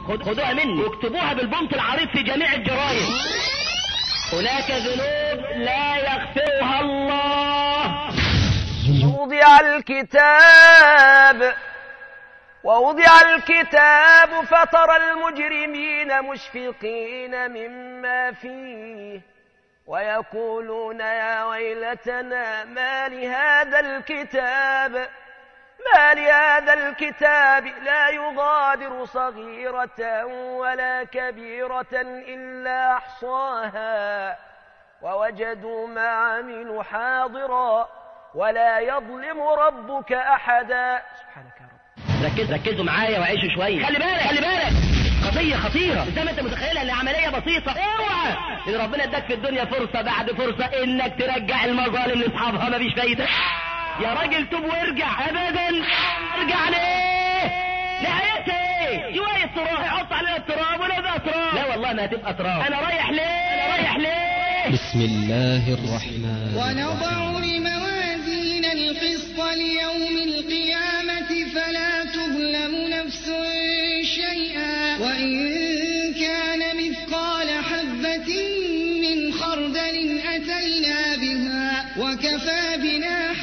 خد خدوها مني واكتبوها بالبنط العريض في جميع الجرايد هناك ذنوب لا يغفرها الله وضع الكتاب ووضع الكتاب فترى المجرمين مشفقين مما فيه ويقولون يا ويلتنا ما لهذا الكتاب ما لهذا الكتاب لا يغادر صغيرة ولا كبيرة إلا أحصاها ووجدوا ما عملوا حاضرا ولا يظلم ربك أحدا سبحانك يا رب ركز ركزوا معايا وعيشوا شويه خلي بالك خلي بالك قضية خطيرة زي ما انت متخيلها ان عملية بسيطة اوعى ان ربنا اداك في الدنيا فرصة بعد فرصة انك ترجع المظالم لاصحابها مفيش فايدة يا راجل توب وارجع ابدا ارجع ليه نهايتها ايه شوية تراب حط علينا التراب ولا بقى تراب لا والله ما هتبقى تراب انا رايح ليه انا رايح ليه بسم الله الرحمن ونضع الموازين القسط ليوم القيامة فلا تظلم نفس شيئا وإن كان مثقال حبة من خردل أتينا بها وكفى بنا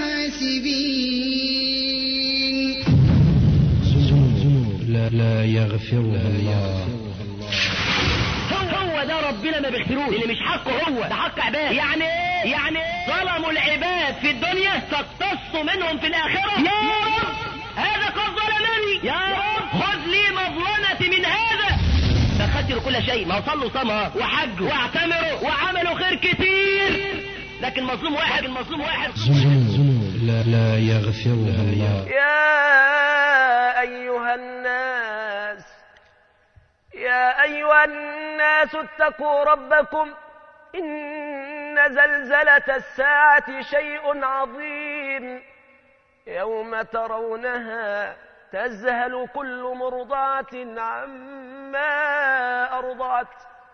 حاسبين ذنوب لا, لا يغفرها الله هو ده ربنا ما بيغفروش اللي مش حقه هو ده حق عباد يعني ايه يعني ظلموا العباد في الدنيا تقتصوا منهم في الاخره يا رب هذا قد ظلمني يا رب خذ لي مظلمتي من هذا فخسروا كل شيء ما صلوا صمها وحجوا واعتمروا وعملوا خير كتير لكن مظلوم واحد المظلوم واحد ذنوب لا, لا يغفرها الله يا أيها الناس يا أيها الناس اتقوا ربكم إن زلزلة الساعة شيء عظيم يوم ترونها تذهل كل مرضعة عما أرضعت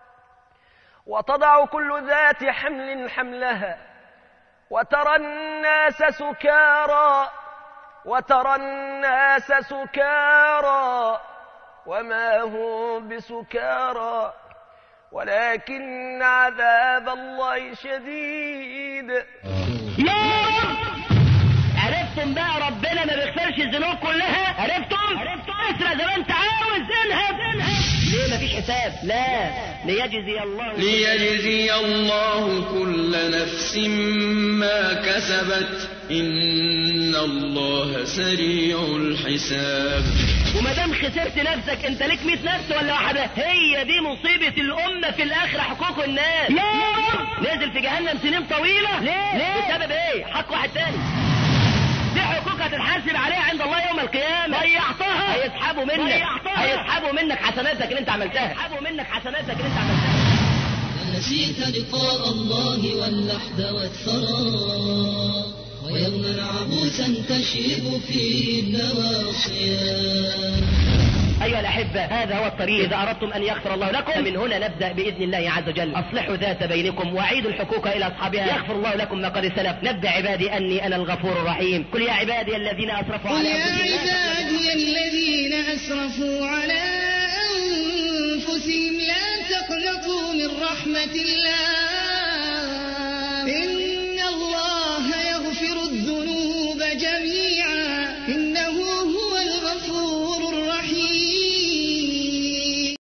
وتضع كل ذات حمل حملها وترى الناس سكارى وترى الناس سكارى وما هم بسكارى ولكن عذاب الله شديد يا رب عرفتم بقى ربنا ما بيغفرش الذنوب كلها عرفتم عرفتم اسرع زي ما انت عاوز انهب ليه مفيش حساب لا ليجزي الله ليجزي الله كل نفس ما كسبت إن الله سريع الحساب وما دام خسرت نفسك انت ليك 100 نفس ولا واحده هي دي مصيبه الامه في الاخره حقوق الناس يا رب نزل في جهنم سنين طويله ليه ليه بسبب ايه حق واحد تاني دي حقوق هتتحاسب عليها عند الله يوم القيامه ضيعتها هيسحبوا منك هيسحبوا منك حسناتك اللي انت عملتها هيسحبوا منك حسناتك اللي انت عملتها نسيت لقاء الله واللحد والثرى ويوما عبوسا تشيب فيه النواصيا أيها الأحبة هذا هو الطريق إذا أردتم أن يغفر الله لكم فمن هنا نبدأ بإذن الله عز وجل أصلحوا ذات بينكم وأعيدوا الحقوق إلى أصحابها يغفر الله لكم ما قد سلف نبدأ عبادي أني أنا الغفور الرحيم قل يا عبادي الذين أسرفوا قل على يا أنفسهم لا عبادي الذين أسرفوا على أنفسهم لا تقنطوا من رحمة الله